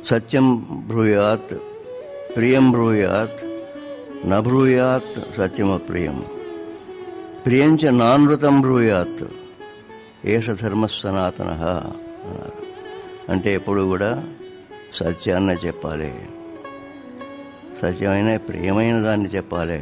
సత్యం బ్రూయాత్ ప్రియం బ్రూయాత్ న బ్రూయాత్ సత్యమప్రియం ప్రియంచ నానృతం బ్రూయాత్ ఏష ధర్మ సనాతన అన్నారు అంటే ఎప్పుడు కూడా సత్యాన్నే చెప్పాలి సత్యమైన ప్రియమైన దాన్ని చెప్పాలి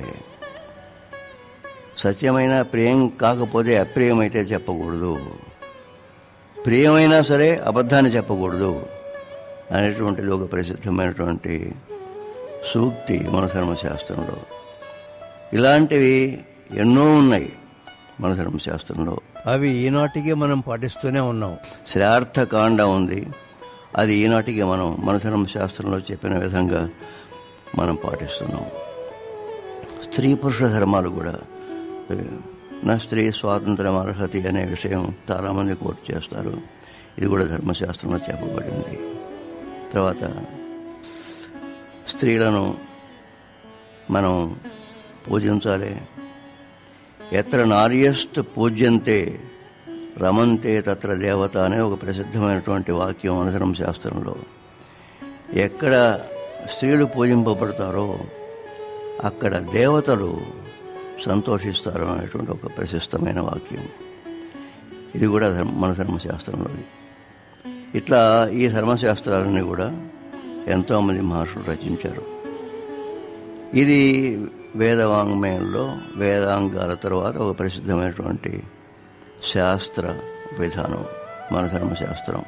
సత్యమైన ప్రియం కాకపోతే అప్రియమైతే చెప్పకూడదు ప్రియమైనా సరే అబద్ధాన్ని చెప్పకూడదు అనేటువంటిది ఒక ప్రసిద్ధమైనటువంటి సూక్తి మన ధర్మశాస్త్రంలో ఇలాంటివి ఎన్నో ఉన్నాయి మన ధర్మశాస్త్రంలో అవి ఈనాటికి మనం పాటిస్తూనే ఉన్నాం శ్రార్థకాండ ఉంది అది ఈనాటికి మనం మన ధర్మశాస్త్రంలో చెప్పిన విధంగా మనం పాటిస్తున్నాం స్త్రీ పురుష ధర్మాలు కూడా ఏ, నా స్త్రీ స్వాతంత్రం అర్హతి అనే విషయం చాలామంది కోట్ చేస్తారు ఇది కూడా ధర్మశాస్త్రంలో చెప్పబడింది తర్వాత స్త్రీలను మనం పూజించాలి ఎత్ర నార్యస్త్ పూజ్యంతే రమంతే తత్ర దేవత అనే ఒక ప్రసిద్ధమైనటువంటి వాక్యం అనుసరం శాస్త్రంలో ఎక్కడ స్త్రీలు పూజింపబడతారో అక్కడ దేవతలు సంతోషిస్తారు అనేటువంటి ఒక ప్రశస్తమైన వాక్యం ఇది కూడా ధర్మ మన ధర్మశాస్త్రంలోది ఇట్లా ఈ ధర్మశాస్త్రాలన్నీ కూడా ఎంతోమంది మహర్షులు రచించారు ఇది వేదవాంగ్మయంలో వేదాంగాల తర్వాత ఒక ప్రసిద్ధమైనటువంటి శాస్త్ర విధానం మన ధర్మశాస్త్రం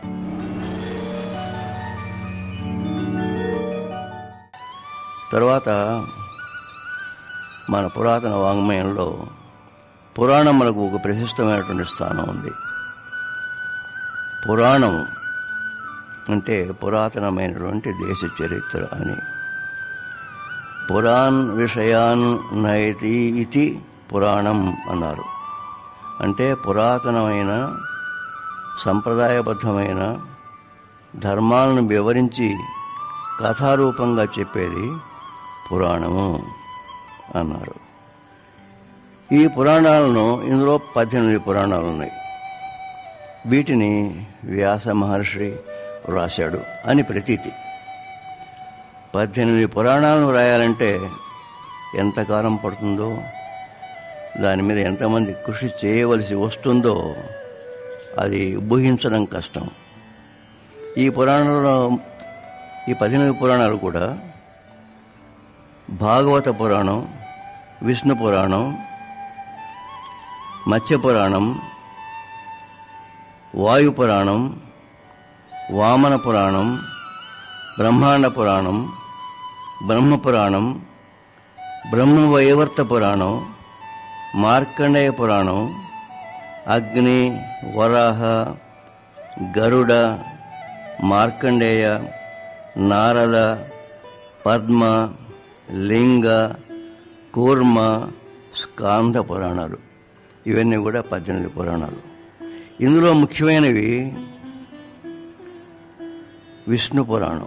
తర్వాత మన పురాతన వాంగ్మయంలో పురాణములకు ఒక ప్రశస్తమైనటువంటి స్థానం ఉంది పురాణం అంటే పురాతనమైనటువంటి దేశ చరిత్ర అని పురాణ్ విషయాన్ నయతి ఇది పురాణం అన్నారు అంటే పురాతనమైన సంప్రదాయబద్ధమైన ధర్మాలను వివరించి కథారూపంగా చెప్పేది పురాణము అన్నారు ఈ పురాణాలను ఇందులో పద్దెనిమిది పురాణాలు ఉన్నాయి వీటిని వ్యాస మహర్షి వ్రాశాడు అని ప్రతీతి పద్దెనిమిది పురాణాలను రాయాలంటే ఎంతకాలం పడుతుందో దాని మీద ఎంతమంది కృషి చేయవలసి వస్తుందో అది ఊహించడం కష్టం ఈ పురాణంలో ఈ పద్దెనిమిది పురాణాలు కూడా భాగవత పురాణం విష్ణు పురాణం మత్స్య పురాణం వాయు పురాణం వామన పురాణం బ్రహ్మాండ పురాణం బ్రహ్మ పురాణం బ్రహ్మవైవర్త పురాణం మార్కండేయ పురాణం అగ్ని వరాహ గరుడ మార్కండేయ నారద పద్మ లింగ కూర్మ స్కాంద పురాణాలు ఇవన్నీ కూడా పద్దెనిమిది పురాణాలు ఇందులో ముఖ్యమైనవి విష్ణు పురాణం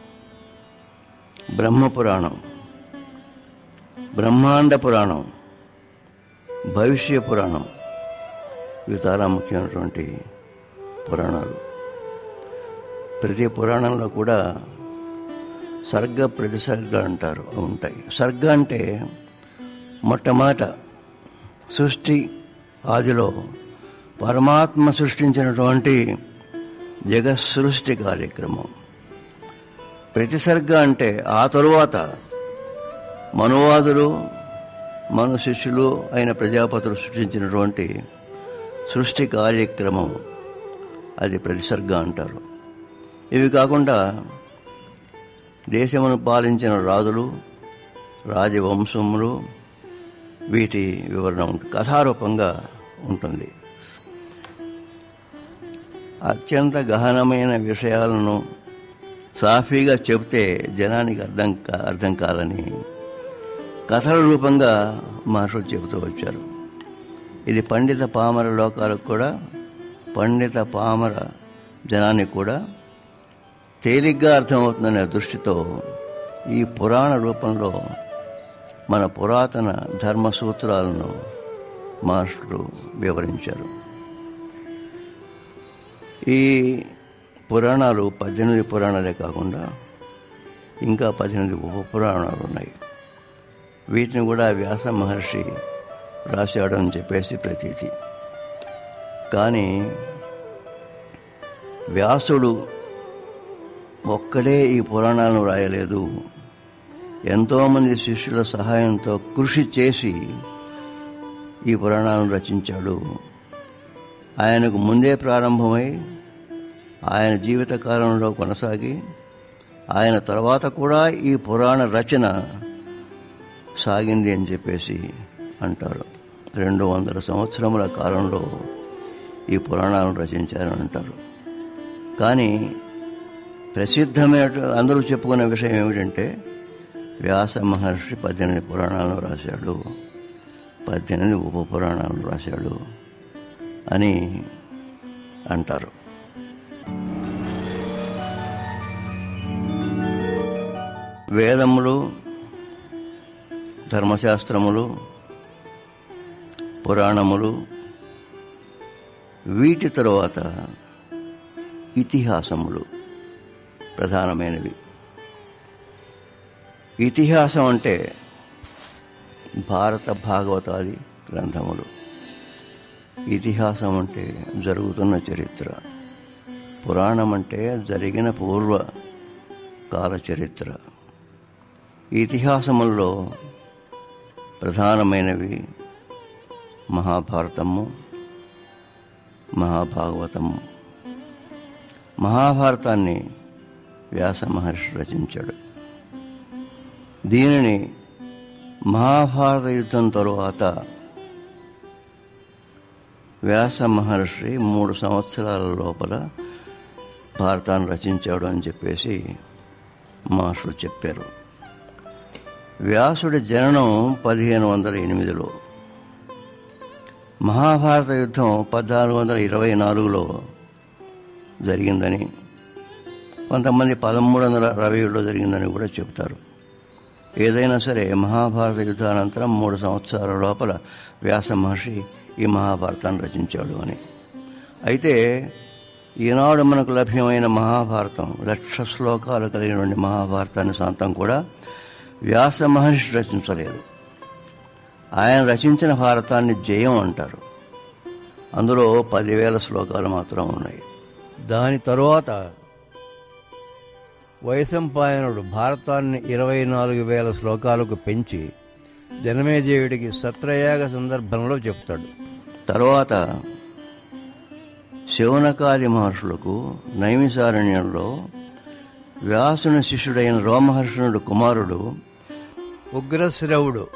బ్రహ్మ పురాణం బ్రహ్మాండ పురాణం భవిష్య పురాణం ఇవి చాలా ముఖ్యమైనటువంటి పురాణాలు ప్రతి పురాణంలో కూడా సర్గ ప్రతిసర్గ అంటారు ఉంటాయి సర్గ అంటే మొట్టమొదట సృష్టి ఆదిలో పరమాత్మ సృష్టించినటువంటి జగత్సృష్టి కార్యక్రమం ప్రతిసర్గ అంటే ఆ తరువాత మనువాదులు మను శిష్యులు అయిన ప్రజాపతులు సృష్టించినటువంటి సృష్టి కార్యక్రమం అది ప్రతిసర్గ అంటారు ఇవి కాకుండా దేశమును పాలించిన రాజులు రాజవంశములు వీటి వివరణ ఉంటుంది కథారూపంగా ఉంటుంది అత్యంత గహనమైన విషయాలను సాఫీగా చెబితే జనానికి అర్థం కా అర్థం కాదని కథల రూపంగా మహర్షులు చెబుతూ వచ్చారు ఇది పండిత పామర లోకాలకు కూడా పండిత పామర జనానికి కూడా తేలిగ్గా అర్థమవుతుందనే దృష్టితో ఈ పురాణ రూపంలో మన పురాతన ధర్మ సూత్రాలను మహర్షులు వివరించారు ఈ పురాణాలు పద్దెనిమిది పురాణాలే కాకుండా ఇంకా పద్దెనిమిది ఉప పురాణాలు ఉన్నాయి వీటిని కూడా వ్యాస మహర్షి రాశాడు అని చెప్పేసి ప్రతీతి కానీ వ్యాసుడు ఒక్కడే ఈ పురాణాలను రాయలేదు ఎంతోమంది శిష్యుల సహాయంతో కృషి చేసి ఈ పురాణాలను రచించాడు ఆయనకు ముందే ప్రారంభమై ఆయన జీవిత కాలంలో కొనసాగి ఆయన తర్వాత కూడా ఈ పురాణ రచన సాగింది అని చెప్పేసి అంటారు రెండు వందల సంవత్సరముల కాలంలో ఈ పురాణాలను రచించారని అంటారు కానీ ప్రసిద్ధమైన అందరూ చెప్పుకునే విషయం ఏమిటంటే వ్యాస మహర్షి పద్దెనిమిది పురాణాలను రాశాడు పద్దెనిమిది ఉప పురాణాలను రాశాడు అని అంటారు వేదములు ధర్మశాస్త్రములు పురాణములు వీటి తరువాత ఇతిహాసములు ప్రధానమైనవి ఇతిహాసం అంటే భారత భాగవతాది గ్రంథములు ఇతిహాసం అంటే జరుగుతున్న చరిత్ర పురాణం అంటే జరిగిన పూర్వ కాల చరిత్ర ఇతిహాసముల్లో ప్రధానమైనవి మహాభారతము మహాభాగవతము మహాభారతాన్ని వ్యాస మహర్షి రచించాడు దీనిని మహాభారత యుద్ధం తరువాత వ్యాస మహర్షి మూడు సంవత్సరాల లోపల భారతాన్ని రచించాడు అని చెప్పేసి మహర్షులు చెప్పారు వ్యాసుడి జననం పదిహేను వందల ఎనిమిదిలో మహాభారత యుద్ధం పద్నాలుగు వందల ఇరవై నాలుగులో జరిగిందని కొంతమంది పదమూడు వందల అరవై ఏడులో జరిగిందని కూడా చెబుతారు ఏదైనా సరే మహాభారత యుద్ధానంతరం మూడు సంవత్సరాల లోపల వ్యాస మహర్షి ఈ మహాభారతాన్ని రచించాడు అని అయితే ఈనాడు మనకు లభ్యమైన మహాభారతం లక్ష శ్లోకాలు కలిగిన మహాభారతాన్ని సొంతం కూడా వ్యాస మహర్షి రచించలేదు ఆయన రచించిన భారతాన్ని జయం అంటారు అందులో పదివేల శ్లోకాలు మాత్రం ఉన్నాయి దాని తరువాత వైశంపాయనుడు భారతాన్ని ఇరవై నాలుగు వేల శ్లోకాలకు పెంచి జనమేజయుడికి సత్రయాగ సందర్భంలో చెప్తాడు తర్వాత శివనకాది మహర్షులకు నైమిసారణ్యంలో వ్యాసుని శిష్యుడైన రోమహర్షణుడు కుమారుడు ఉగ్రశ్రవుడు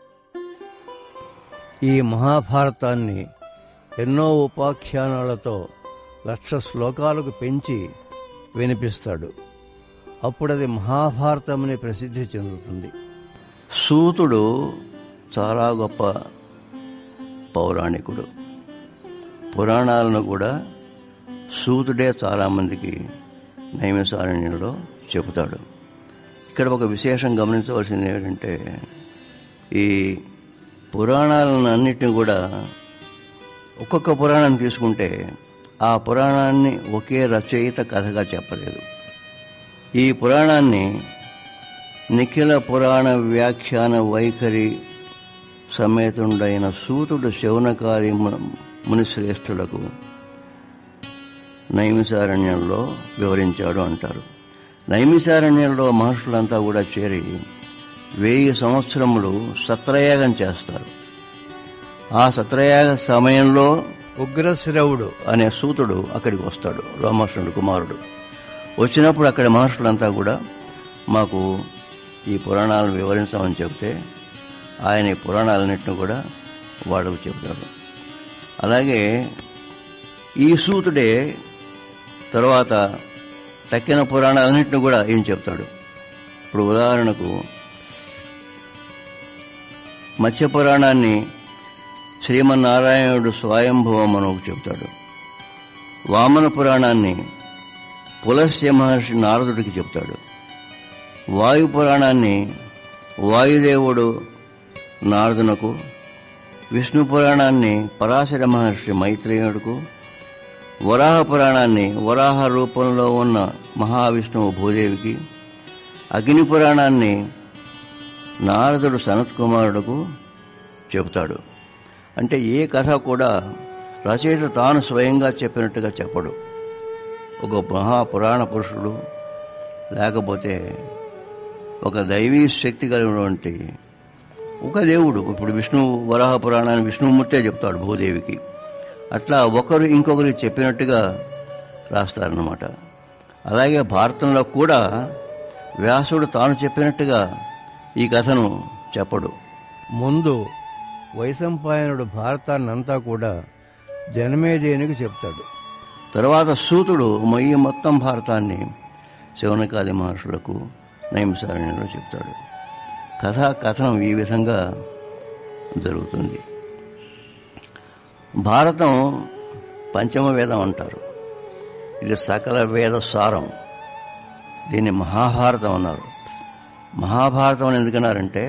ఈ మహాభారతాన్ని ఎన్నో ఉపాఖ్యానాలతో లక్ష శ్లోకాలకు పెంచి వినిపిస్తాడు అప్పుడది మహాభారతమని ప్రసిద్ధి చెందుతుంది సూతుడు చాలా గొప్ప పౌరాణికుడు పురాణాలను కూడా సూతుడే చాలామందికి నైమిసారణ్యంలో చెబుతాడు ఇక్కడ ఒక విశేషం గమనించవలసింది ఏమిటంటే ఈ పురాణాలను అన్నిటిని కూడా ఒక్కొక్క పురాణం తీసుకుంటే ఆ పురాణాన్ని ఒకే రచయిత కథగా చెప్పలేదు ఈ పురాణాన్ని నిఖిల పురాణ వ్యాఖ్యాన వైఖరి సమేతుండైన సూతుడు శౌనకాది ము- మునిశ్రేష్ఠులకు నైమిసారణ్యంలో వివరించాడు అంటారు నైమిసారణ్యంలో మహర్షులంతా కూడా చేరి వెయ్యి సంవత్సరములు సత్రయాగం చేస్తారు ఆ సత్రయాగ సమయంలో ఉగ్రశ్రవుడు అనే సూతుడు అక్కడికి వస్తాడు రామకృష్ణుడు కుమారుడు వచ్చినప్పుడు అక్కడ మహర్షులంతా కూడా మాకు ఈ పురాణాలను వివరించమని చెబితే ఆయన ఈ పురాణాలన్నింటిని కూడా వాళ్ళకు చెబుతాడు అలాగే ఈ సూతుడే తర్వాత తక్కిన పురాణాలన్నింటిని కూడా ఏం చెప్తాడు ఇప్పుడు ఉదాహరణకు మత్స్య పురాణాన్ని శ్రీమన్నారాయణుడు స్వయంభవం అని ఒకటి చెప్తాడు వామన పురాణాన్ని పులస్య మహర్షి నారదుడికి చెప్తాడు వాయు పురాణాన్ని వాయుదేవుడు నారదునకు విష్ణు పురాణాన్ని పరాశర మహర్షి మైత్రేయుడుకు వరాహ పురాణాన్ని వరాహ రూపంలో ఉన్న మహావిష్ణువు భూదేవికి అగ్ని పురాణాన్ని నారదుడు సనత్ కుమారుడుకు చెబుతాడు అంటే ఏ కథ కూడా రచయిత తాను స్వయంగా చెప్పినట్టుగా చెప్పడు ఒక మహాపురాణ పురుషుడు లేకపోతే ఒక దైవీ శక్తి కలిగినటువంటి ఒక దేవుడు ఇప్పుడు విష్ణు వరాహ పురాణాన్ని విష్ణుమూర్తే చెప్తాడు భూదేవికి అట్లా ఒకరు ఇంకొకరికి చెప్పినట్టుగా రాస్తారన్నమాట అలాగే భారతంలో కూడా వ్యాసుడు తాను చెప్పినట్టుగా ఈ కథను చెప్పడు ముందు వైశంపాయనుడు భారతాన్నంతా కూడా జనమేజయునికి చెప్తాడు తరువాత సూతుడు మొయ్యి మొత్తం భారతాన్ని శివనకాది మహర్షులకు నైమిసారణ్యంలో చెప్తాడు కథా కథనం ఈ విధంగా జరుగుతుంది భారతం పంచమ వేదం అంటారు ఇది సకల వేద సారం దీన్ని మహాభారతం అన్నారు మహాభారతం అని ఎందుకన్నారంటే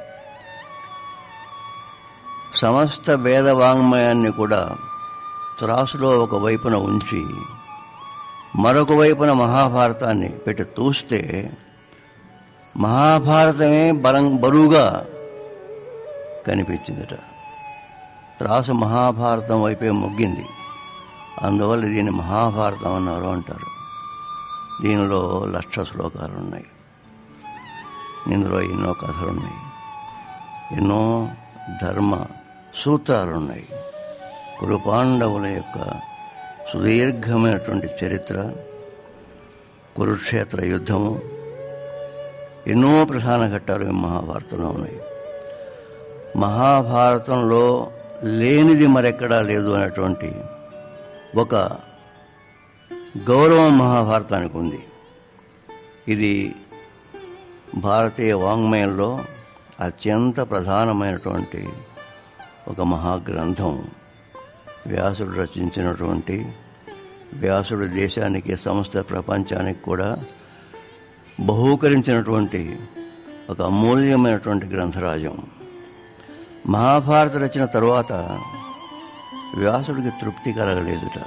సమస్త వేద వాంగ్మయాన్ని కూడా త్రాసులో ఒక వైపున ఉంచి మరొక వైపున మహాభారతాన్ని పెట్టి తూస్తే మహాభారతమే బలం బరువుగా కనిపించిందట త్రాసు మహాభారతం వైపే మొగ్గింది అందువల్ల దీన్ని మహాభారతం అన్నారు అంటారు దీనిలో లక్ష శ్లోకాలు ఉన్నాయి ఇందులో ఎన్నో కథలు ఉన్నాయి ఎన్నో ధర్మ సూత్రాలు ఉన్నాయి కురుపాండవుల యొక్క సుదీర్ఘమైనటువంటి చరిత్ర కురుక్షేత్ర యుద్ధము ఎన్నో ప్రధాన ఘట్టాలు ఈ మహాభారతంలో ఉన్నాయి మహాభారతంలో లేనిది మరెక్కడా లేదు అనేటువంటి ఒక గౌరవం మహాభారతానికి ఉంది ఇది భారతీయ వాంగ్మయంలో అత్యంత ప్రధానమైనటువంటి ఒక మహాగ్రంథం వ్యాసుడు రచించినటువంటి వ్యాసుడు దేశానికి సమస్త ప్రపంచానికి కూడా బహూకరించినటువంటి ఒక అమూల్యమైనటువంటి గ్రంథరాజం మహాభారత రచన తరువాత వ్యాసుడికి తృప్తి కలగలేదుట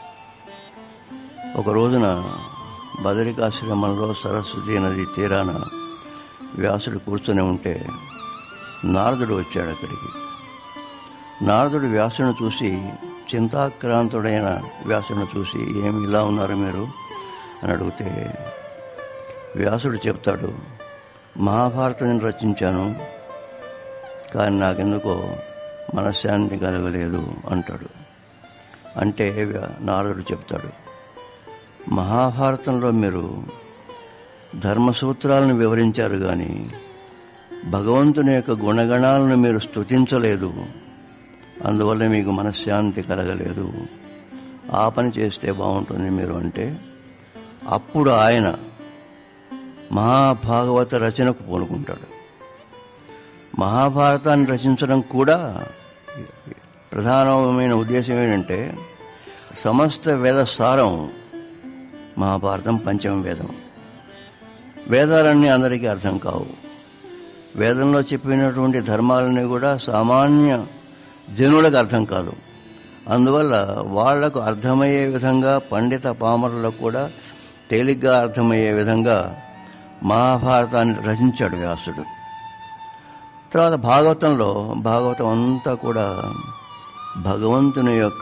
ఒక రోజున బదరికాశ్రమంలో సరస్వతి నది తీరాన వ్యాసుడు కూర్చొని ఉంటే నారదుడు వచ్చాడు అక్కడికి నారదుడు వ్యాసుని చూసి చింతాక్రాంతుడైన వ్యాసుని చూసి ఏమి ఇలా ఉన్నారు మీరు అని అడిగితే వ్యాసుడు చెప్తాడు మహాభారతాన్ని రచించాను కానీ నాకెందుకో మనశ్శాంతి కలగలేదు అంటాడు అంటే వ్య- నారదుడు చెప్తాడు మహాభారతంలో మీరు ధర్మసూత్రాలను వివరించారు కానీ భగవంతుని యొక్క గుణగణాలను మీరు స్తుతించలేదు అందువల్ల మీకు మనశ్శాంతి కలగలేదు ఆ పని చేస్తే బాగుంటుంది మీరు అంటే అప్పుడు ఆయన మహాభాగవత రచనకు పూనుకుంటాడు మహాభారతాన్ని రచించడం కూడా ప్రధానమైన ఉద్దేశం ఏంటంటే సమస్త వేద సారం మహాభారతం పంచమ వేదం వేదాలన్నీ అందరికీ అర్థం కావు వేదంలో చెప్పినటువంటి ధర్మాలన్నీ కూడా సామాన్య జనులకు అర్థం కాదు అందువల్ల వాళ్లకు అర్థమయ్యే విధంగా పండిత పామరులకు కూడా తేలిగ్గా అర్థమయ్యే విధంగా మహాభారతాన్ని రచించాడు వ్యాసుడు తర్వాత భాగవతంలో భాగవతం అంతా కూడా భగవంతుని యొక్క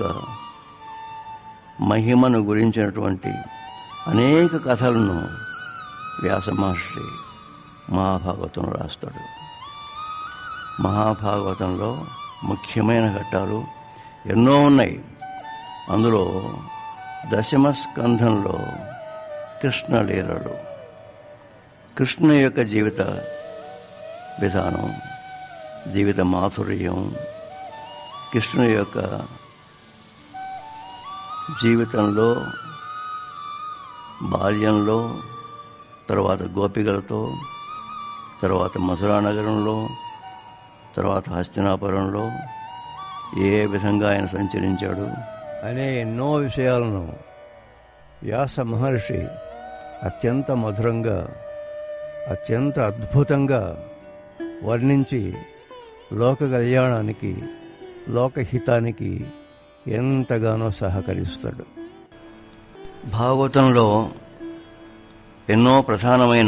మహిమను గురించినటువంటి అనేక కథలను వ్యాస మహర్షి మహాభాగవతంలో రాస్తాడు మహాభాగవతంలో ముఖ్యమైన ఘట్టాలు ఎన్నో ఉన్నాయి అందులో దశమ స్కంధంలో కృష్ణ లీలలు కృష్ణ యొక్క జీవిత విధానం జీవిత మాధుర్యం కృష్ణుని యొక్క జీవితంలో బాల్యంలో తర్వాత గోపికలతో తర్వాత మధురా నగరంలో తర్వాత హస్తినాపురంలో ఏ విధంగా ఆయన సంచరించాడు అనే ఎన్నో విషయాలను వ్యాస మహర్షి అత్యంత మధురంగా అత్యంత అద్భుతంగా వర్ణించి లోక కళ్యాణానికి లోకహితానికి ఎంతగానో సహకరిస్తాడు భాగవతంలో ఎన్నో ప్రధానమైన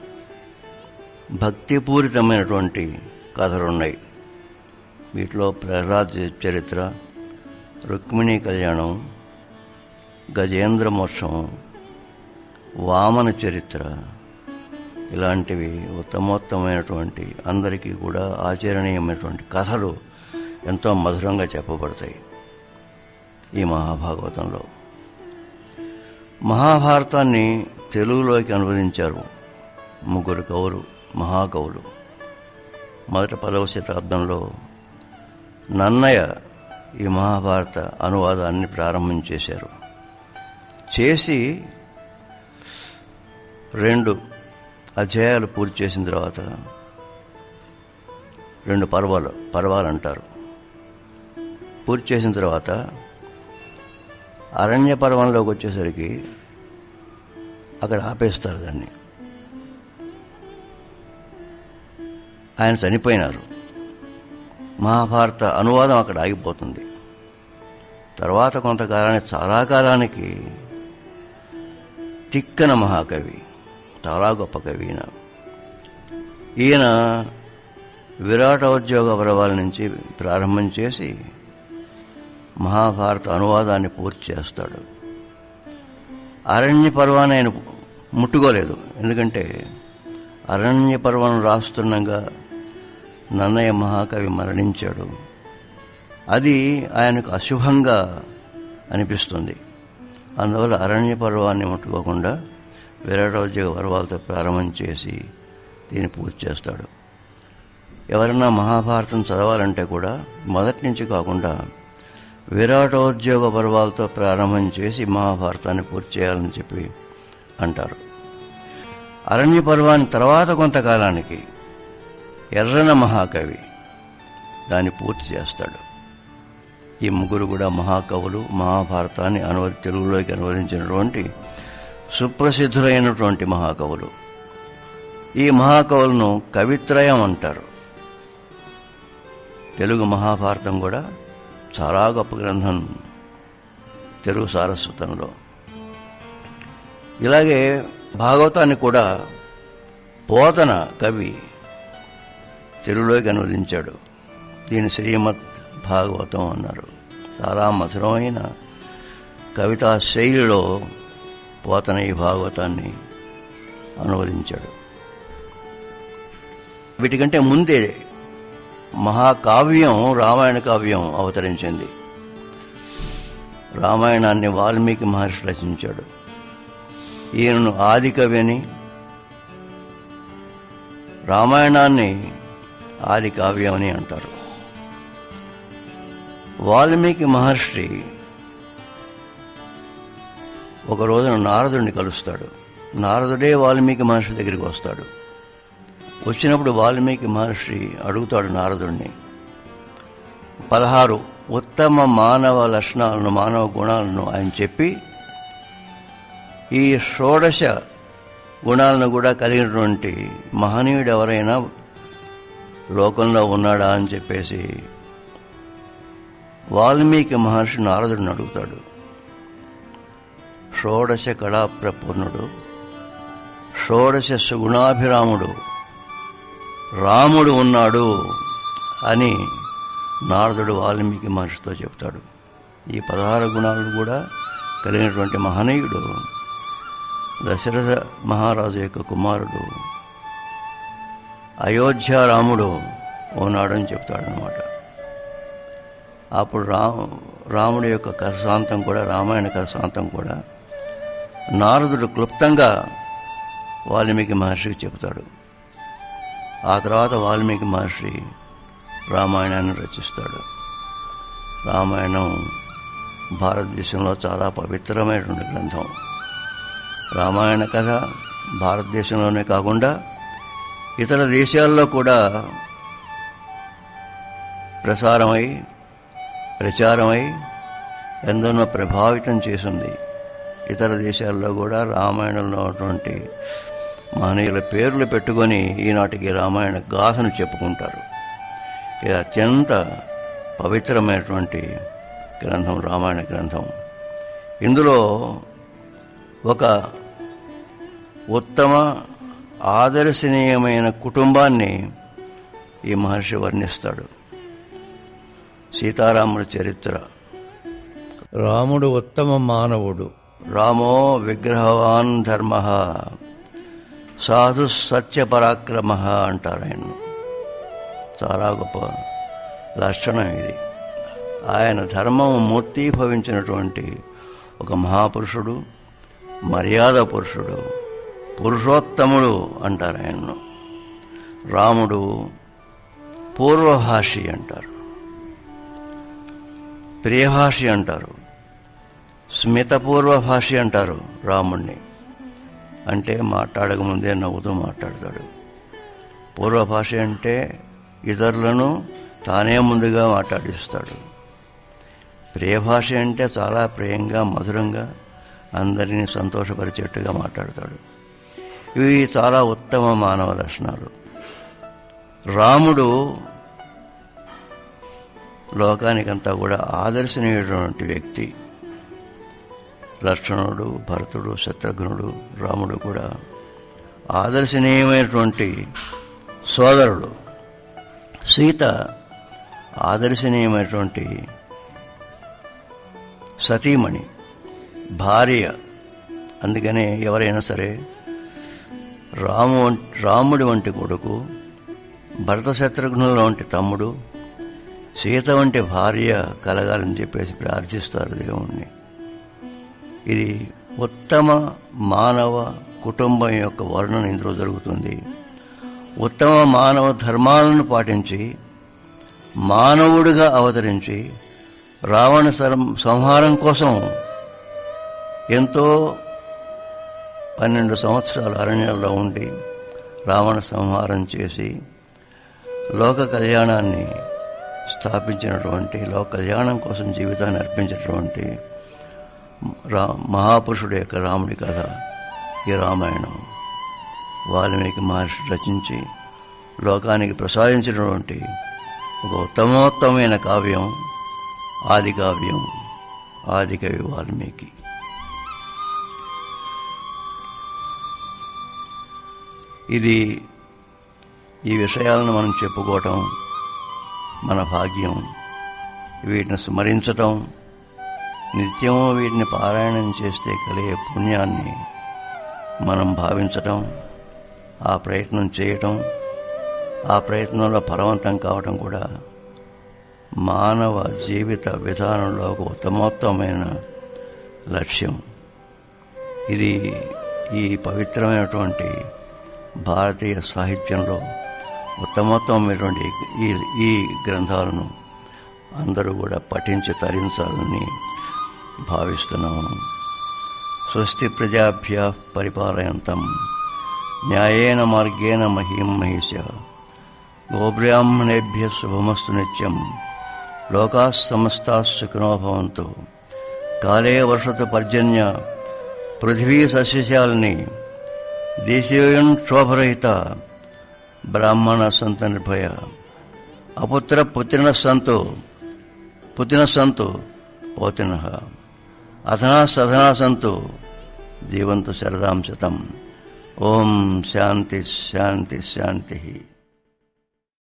భక్తిపూరితమైనటువంటి కథలున్నాయి వీటిలో ప్రహ్లాద్ చరిత్ర రుక్మిణీ కళ్యాణం గజేంద్ర మోక్షం వామన చరిత్ర ఇలాంటివి ఉత్తమోత్తమైనటువంటి అందరికీ కూడా ఆచరణీయమైనటువంటి కథలు ఎంతో మధురంగా చెప్పబడతాయి ఈ మహాభాగవతంలో మహాభారతాన్ని తెలుగులోకి అనువదించారు ముగ్గురు కవులు మహాకవులు మొదట పదవ శతాబ్దంలో నన్నయ్య ఈ మహాభారత అనువాదాన్ని ప్రారంభం చేశారు చేసి రెండు అధ్యాయాలు పూర్తి చేసిన తర్వాత రెండు పర్వాలు పర్వాలు అంటారు పూర్తి చేసిన తర్వాత అరణ్య పర్వంలోకి వచ్చేసరికి అక్కడ ఆపేస్తారు దాన్ని ఆయన చనిపోయినారు మహాభారత అనువాదం అక్కడ ఆగిపోతుంది తర్వాత కొంతకాలానికి చాలా కాలానికి తిక్కన మహాకవి చాలా గొప్ప కవి ఈయన ఈయన విరాటోద్యోగ పర్వాల నుంచి ప్రారంభం చేసి మహాభారత అనువాదాన్ని పూర్తి చేస్తాడు అరణ్య పర్వాన్ని ఆయన ముట్టుకోలేదు ఎందుకంటే అరణ్య పర్వం రాస్తుండగా నన్నయ్య మహాకవి మరణించాడు అది ఆయనకు అశుభంగా అనిపిస్తుంది అందువల్ల అరణ్య పర్వాన్ని ముట్టుకోకుండా విరాటోద్యోగ పర్వాలతో ప్రారంభం చేసి దీన్ని పూర్తి చేస్తాడు ఎవరైనా మహాభారతం చదవాలంటే కూడా మొదటి నుంచి కాకుండా విరాటోద్యోగ పర్వాలతో ప్రారంభం చేసి మహాభారతాన్ని పూర్తి చేయాలని చెప్పి అంటారు అరణ్య పర్వాన్ని తర్వాత కొంతకాలానికి ఎర్రన మహాకవి దాన్ని పూర్తి చేస్తాడు ఈ ముగ్గురు కూడా మహాకవులు మహాభారతాన్ని అనువది తెలుగులోకి అనువదించినటువంటి సుప్రసిద్ధులైనటువంటి మహాకవులు ఈ మహాకవులను కవిత్రయం అంటారు తెలుగు మహాభారతం కూడా చాలా గొప్ప గ్రంథం తెలుగు సారస్వతంలో ఇలాగే భాగవతాన్ని కూడా పోతన కవి తెలుగులోకి అనువదించాడు దీని శ్రీమద్ భాగవతం అన్నారు చాలా మధురమైన కవితా శైలిలో పోతన ఈ భాగవతాన్ని అనువదించాడు వీటికంటే ముందే మహాకావ్యం రామాయణ కావ్యం అవతరించింది రామాయణాన్ని వాల్మీకి మహర్షి రచించాడు ఈయనను ఆది కవి అని రామాయణాన్ని ఆది కావ్యం అని అంటారు వాల్మీకి మహర్షి ఒక రోజున నారదుడిని కలుస్తాడు నారదుడే వాల్మీకి మహర్షి దగ్గరికి వస్తాడు వచ్చినప్పుడు వాల్మీకి మహర్షి అడుగుతాడు నారదుడిని పదహారు ఉత్తమ మానవ లక్షణాలను మానవ గుణాలను ఆయన చెప్పి ఈ షోడశ గుణాలను కూడా కలిగినటువంటి మహనీయుడు ఎవరైనా లోకంలో ఉన్నాడా అని చెప్పేసి వాల్మీకి మహర్షి నారదుడిని అడుగుతాడు షోడశ కళాప్రపూర్ణుడు షోడశ సుగుణాభిరాముడు రాముడు ఉన్నాడు అని నారదుడు వాల్మీకి మహర్షితో చెప్తాడు ఈ పదహారు గుణాలు కూడా కలిగినటువంటి మహనీయుడు దశరథ మహారాజు యొక్క కుమారుడు అయోధ్య రాముడు ఉన్నాడని చెప్తాడనమాట అప్పుడు రా రాముడి యొక్క కథశాంతం కూడా రామాయణ కథశాంతం కూడా నారదుడు క్లుప్తంగా వాల్మీకి మహర్షికి చెబుతాడు ఆ తర్వాత వాల్మీకి మహర్షి రామాయణాన్ని రచిస్తాడు రామాయణం భారతదేశంలో చాలా పవిత్రమైనటువంటి గ్రంథం రామాయణ కథ భారతదేశంలోనే కాకుండా ఇతర దేశాల్లో కూడా ప్రసారమై ప్రచారమై ఎందరో ప్రభావితం చేసింది ఇతర దేశాల్లో కూడా రామాయణంలో ఉన్నటువంటి మహనీయుల పేర్లు పెట్టుకొని ఈనాటికి రామాయణ గాథను చెప్పుకుంటారు ఇది అత్యంత పవిత్రమైనటువంటి గ్రంథం రామాయణ గ్రంథం ఇందులో ఒక ఉత్తమ ఆదర్శనీయమైన కుటుంబాన్ని ఈ మహర్షి వర్ణిస్తాడు సీతారాముడి చరిత్ర రాముడు ఉత్తమ మానవుడు రామో విగ్రహవాన్ ధర్మ సాధు సత్య పరాక్రమ అంటారు ఆయన చాలా గొప్ప లక్షణం ఇది ఆయన ధర్మం మూర్తీభవించినటువంటి ఒక మహాపురుషుడు మర్యాద పురుషుడు పురుషోత్తముడు అంటారు ఆయన్ను రాముడు పూర్వభాషి అంటారు ప్రియభాషి అంటారు స్మితపూర్వ భాషి అంటారు రాముణ్ణి అంటే మాట్లాడక ముందే నవ్వుతూ మాట్లాడతాడు పూర్వ భాష అంటే ఇతరులను తానే ముందుగా మాట్లాడిస్తాడు ప్రియభాష అంటే చాలా ప్రియంగా మధురంగా అందరినీ సంతోషపరిచేట్టుగా మాట్లాడతాడు ఇవి చాలా ఉత్తమ మానవ లక్షణాలు రాముడు లోకానికంతా కూడా ఆదర్శనీయటువంటి వ్యక్తి లక్ష్మణుడు భరతుడు శత్రుఘ్నుడు రాముడు కూడా ఆదర్శనీయమైనటువంటి సోదరుడు సీత ఆదర్శనీయమైనటువంటి సతీమణి భార్య అందుకనే ఎవరైనా సరే రాము రాముడి వంటి కొడుకు భరత శత్రుఘ్నుల వంటి తమ్ముడు సీత వంటి భార్య కలగాలని చెప్పేసి ప్రార్థిస్తారు దేవుణ్ణి ఇది ఉత్తమ మానవ కుటుంబం యొక్క వర్ణన ఇందులో జరుగుతుంది ఉత్తమ మానవ ధర్మాలను పాటించి మానవుడిగా అవతరించి రావణ సరం- సంహారం కోసం ఎంతో పన్నెండు సంవత్సరాలు అరణ్యంలో ఉండి రావణ సంహారం చేసి లోక కళ్యాణాన్ని స్థాపించినటువంటి లోక కళ్యాణం కోసం జీవితాన్ని అర్పించినటువంటి రా మహాపురుషుడు యొక్క రాముడి కథ ఈ రామాయణం వాల్మీకి మహర్షి రచించి లోకానికి ప్రసాదించినటువంటి ఒక ఉత్తమోత్తమైన కావ్యం ఆది కావ్యం ఆదికవి వాల్మీకి ఇది ఈ విషయాలను మనం చెప్పుకోవటం మన భాగ్యం వీటిని స్మరించటం నిత్యము వీటిని పారాయణం చేస్తే కలిగే పుణ్యాన్ని మనం భావించటం ఆ ప్రయత్నం చేయటం ఆ ప్రయత్నంలో ఫలవంతం కావటం కూడా మానవ జీవిత విధానంలో ఒక ఉత్తమోత్తమైన లక్ష్యం ఇది ఈ పవిత్రమైనటువంటి భారతీయ సాహిత్యంలో ఉత్తమోత్తమైనటువంటి ఈ ఈ గ్రంథాలను అందరూ కూడా పఠించి తరించాలని భావిస్తున్నాము స్వస్తి ప్రజాభ్య పరిపాలయంతం న్యాయేన మార్గేణ మహీం మహిష గోబ్రాహ్మణేభ్య శుభమస్తు నిత్యం లోకా సమస్తా సుఖినో భవంతు కాలే వర్షతు పర్జన్య పృథివీ సస్యశాలిని దేశీయం క్షోభరహిత బ్రాహ్మణ సంత నిర్భయ అపుత్ర పుత్రిన సంతు పుత్రిన సంతు ఓతిన అధనా సధనా సంతు జీవంతు శరదాం శతం ఓం శాంతి శాంతి శాంతి